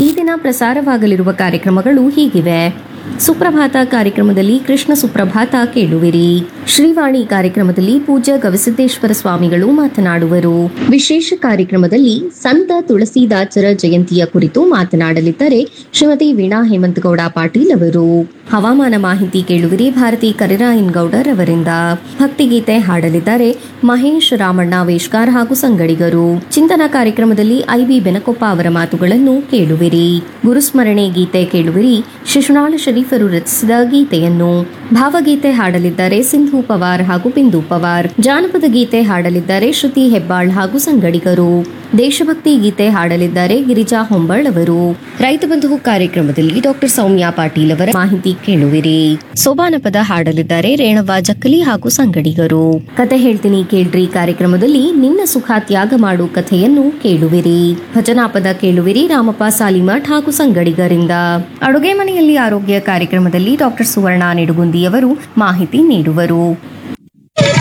ಈ ದಿನ ಪ್ರಸಾರವಾಗಲಿರುವ ಕಾರ್ಯಕ್ರಮಗಳು ಹೀಗಿವೆ ಸುಪ್ರಭಾತ ಕಾರ್ಯಕ್ರಮದಲ್ಲಿ ಕೃಷ್ಣ ಸುಪ್ರಭಾತ ಕೇಳುವಿರಿ ಶ್ರೀವಾಣಿ ಕಾರ್ಯಕ್ರಮದಲ್ಲಿ ಪೂಜ್ಯ ಗವಿಸಿದ್ದೇಶ್ವರ ಸ್ವಾಮಿಗಳು ಮಾತನಾಡುವರು ವಿಶೇಷ ಕಾರ್ಯಕ್ರಮದಲ್ಲಿ ಸಂತ ತುಳಸಿದಾಸರ ಜಯಂತಿಯ ಕುರಿತು ಮಾತನಾಡಲಿದ್ದಾರೆ ಶ್ರೀಮತಿ ವೀಣಾ ಹೇಮಂತಗೌಡ ಪಾಟೀಲ್ ಅವರು ಹವಾಮಾನ ಮಾಹಿತಿ ಕೇಳುವಿರಿ ಭಾರತಿ ಕರಿರಾಯನ್ ಗೌಡರ್ ಅವರಿಂದ ಭಕ್ತಿಗೀತೆ ಹಾಡಲಿದ್ದಾರೆ ಮಹೇಶ್ ರಾಮಣ್ಣ ವೇಶ್ಕಾರ್ ಹಾಗೂ ಸಂಗಡಿಗರು ಚಿಂತನಾ ಕಾರ್ಯಕ್ರಮದಲ್ಲಿ ಐಬಿ ಬೆನಕೊಪ್ಪ ಅವರ ಮಾತುಗಳನ್ನು ಕೇಳುವಿರಿ ಗುರುಸ್ಮರಣೆ ಗೀತೆ ಕೇಳುವಿರಿ ಶಿಶುನಾಳ ಶರೀಫರು ರಚಿಸಿದ ಗೀತೆಯನ್ನು ಭಾವಗೀತೆ ಹಾಡಲಿದ್ದಾರೆ ಸಿಂಧು ಪವಾರ್ ಹಾಗೂ ಬಿಂದು ಪವಾರ್ ಜಾನಪದ ಗೀತೆ ಹಾಡಲಿದ್ದಾರೆ ಶ್ರುತಿ ಹೆಬ್ಬಾಳ್ ಹಾಗೂ ಸಂಗಡಿಗರು ದೇಶಭಕ್ತಿ ಗೀತೆ ಹಾಡಲಿದ್ದಾರೆ ಗಿರಿಜಾ ಹೊಂಬಾಳ್ ಅವರು ರೈತ ಬಂಧು ಕಾರ್ಯಕ್ರಮದಲ್ಲಿ ಡಾಕ್ಟರ್ ಸೌಮ್ಯ ಪಾಟೀಲ್ ಅವರ ಮಾಹಿತಿ ಕೇಳುವಿರಿ ಸೋಬಾನ ಪದ ಹಾಡಲಿದ್ದಾರೆ ರೇಣವ್ವ ಜಕ್ಕಲಿ ಹಾಗೂ ಸಂಗಡಿಗರು ಕತೆ ಹೇಳ್ತೀನಿ ಕೇಳ್ರಿ ಕಾರ್ಯಕ್ರಮದಲ್ಲಿ ನಿನ್ನ ಸುಖ ತ್ಯಾಗ ಮಾಡು ಕಥೆಯನ್ನು ಕೇಳುವಿರಿ ಭಜನಾ ಪದ ಕೇಳುವಿರಿ ರಾಮಪ್ಪ ಸಾಲಿಮಠ್ ಹಾಗೂ ಸಂಗಡಿಗರಿಂದ ಅಡುಗೆ ಮನೆಯಲ್ಲಿ ಆರೋಗ್ಯ ಕಾರ್ಯಕ್ರಮದಲ್ಲಿ ಡಾಕ್ಟರ್ ಸುವರ್ಣ ನಿಡುಗುಂದಿಯವರು ಮಾಹಿತಿ ನೀಡುವರು